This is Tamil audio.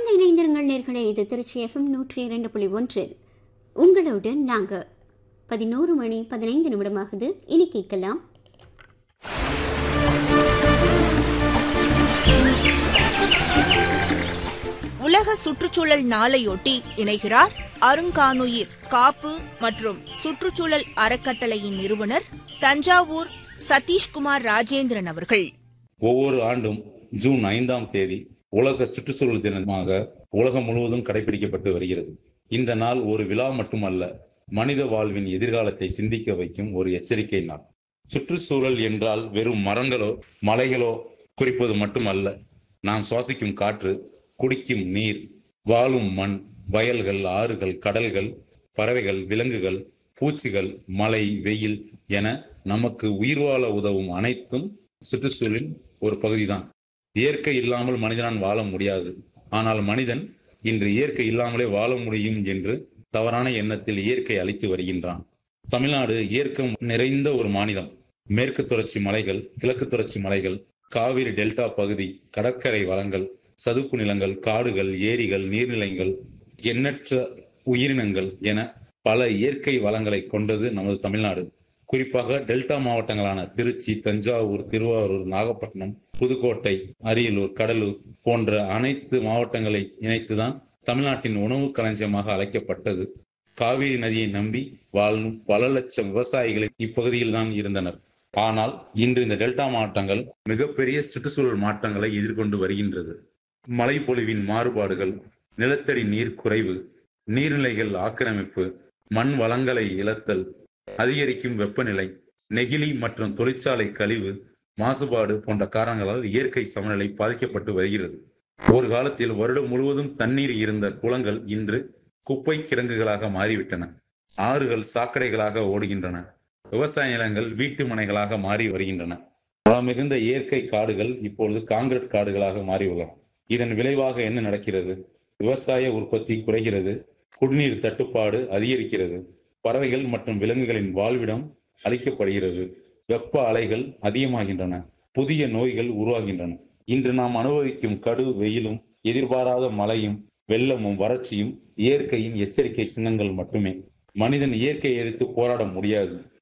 தொடர்ந்து இணைந்திருங்கள் நேர்களே இது திருச்சி எஃப்எம் நூற்றி இரண்டு புள்ளி ஒன்றில் உங்களோடு நாங்கள் பதினோரு மணி பதினைந்து நிமிடமாகுது இனி கேட்கலாம் உலக சுற்றுச்சூழல் நாளையொட்டி இணைகிறார் அருங்கானுயிர் காப்பு மற்றும் சுற்றுச்சூழல் அறக்கட்டளையின் நிறுவனர் தஞ்சாவூர் சதீஷ்குமார் ராஜேந்திரன் அவர்கள் ஒவ்வொரு ஆண்டும் ஜூன் ஐந்தாம் தேதி உலக சுற்றுச்சூழல் தினமாக உலகம் முழுவதும் கடைபிடிக்கப்பட்டு வருகிறது இந்த நாள் ஒரு விழா மட்டுமல்ல மனித வாழ்வின் எதிர்காலத்தை சிந்திக்க வைக்கும் ஒரு எச்சரிக்கை நாள் சுற்றுச்சூழல் என்றால் வெறும் மரங்களோ மலைகளோ குறிப்பது மட்டுமல்ல நாம் சுவாசிக்கும் காற்று குடிக்கும் நீர் வாழும் மண் வயல்கள் ஆறுகள் கடல்கள் பறவைகள் விலங்குகள் பூச்சிகள் மழை வெயில் என நமக்கு உயிர் வாழ உதவும் அனைத்தும் சுற்றுச்சூழலின் ஒரு பகுதிதான் இயற்கை இல்லாமல் மனிதனால் வாழ முடியாது ஆனால் மனிதன் இன்று இயற்கை இல்லாமலே வாழ முடியும் என்று தவறான எண்ணத்தில் இயற்கை அளித்து வருகின்றான் தமிழ்நாடு இயற்கை நிறைந்த ஒரு மாநிலம் மேற்கு தொடர்ச்சி மலைகள் கிழக்கு தொடர்ச்சி மலைகள் காவிரி டெல்டா பகுதி கடற்கரை வளங்கள் சதுப்பு நிலங்கள் காடுகள் ஏரிகள் நீர்நிலைகள் எண்ணற்ற உயிரினங்கள் என பல இயற்கை வளங்களை கொண்டது நமது தமிழ்நாடு குறிப்பாக டெல்டா மாவட்டங்களான திருச்சி தஞ்சாவூர் திருவாரூர் நாகப்பட்டினம் புதுக்கோட்டை அரியலூர் கடலூர் போன்ற அனைத்து மாவட்டங்களை இணைத்துதான் தமிழ்நாட்டின் உணவு களஞ்சியமாக அழைக்கப்பட்டது காவிரி நதியை நம்பி வாழும் பல லட்சம் விவசாயிகள் இப்பகுதியில் தான் இருந்தனர் ஆனால் இன்று இந்த டெல்டா மாவட்டங்கள் மிகப்பெரிய சுற்றுச்சூழல் மாற்றங்களை எதிர்கொண்டு வருகின்றது மழைப்பொழிவின் மாறுபாடுகள் நிலத்தடி நீர் குறைவு நீர்நிலைகள் ஆக்கிரமிப்பு மண் வளங்களை இழத்தல் அதிகரிக்கும் வெப்பநிலை நெகிழி மற்றும் தொழிற்சாலை கழிவு மாசுபாடு போன்ற காரணங்களால் இயற்கை சமநிலை பாதிக்கப்பட்டு வருகிறது ஒரு காலத்தில் வருடம் முழுவதும் தண்ணீர் இருந்த குளங்கள் இன்று குப்பை கிடங்குகளாக மாறிவிட்டன ஆறுகள் சாக்கடைகளாக ஓடுகின்றன விவசாய நிலங்கள் வீட்டு மனைகளாக மாறி வருகின்றன மிகுந்த இயற்கை காடுகள் இப்பொழுது காங்கிரீட் காடுகளாக மாறியுள்ளன இதன் விளைவாக என்ன நடக்கிறது விவசாய உற்பத்தி குறைகிறது குடிநீர் தட்டுப்பாடு அதிகரிக்கிறது பறவைகள் மற்றும் விலங்குகளின் வாழ்விடம் அளிக்கப்படுகிறது வெப்ப அலைகள் அதிகமாகின்றன புதிய நோய்கள் உருவாகின்றன இன்று நாம் அனுபவிக்கும் கடு வெயிலும் எதிர்பாராத மழையும் வெள்ளமும் வறட்சியும் இயற்கையின் எச்சரிக்கை சின்னங்கள் மட்டுமே மனிதன் இயற்கையை எதிர்த்து போராட முடியாது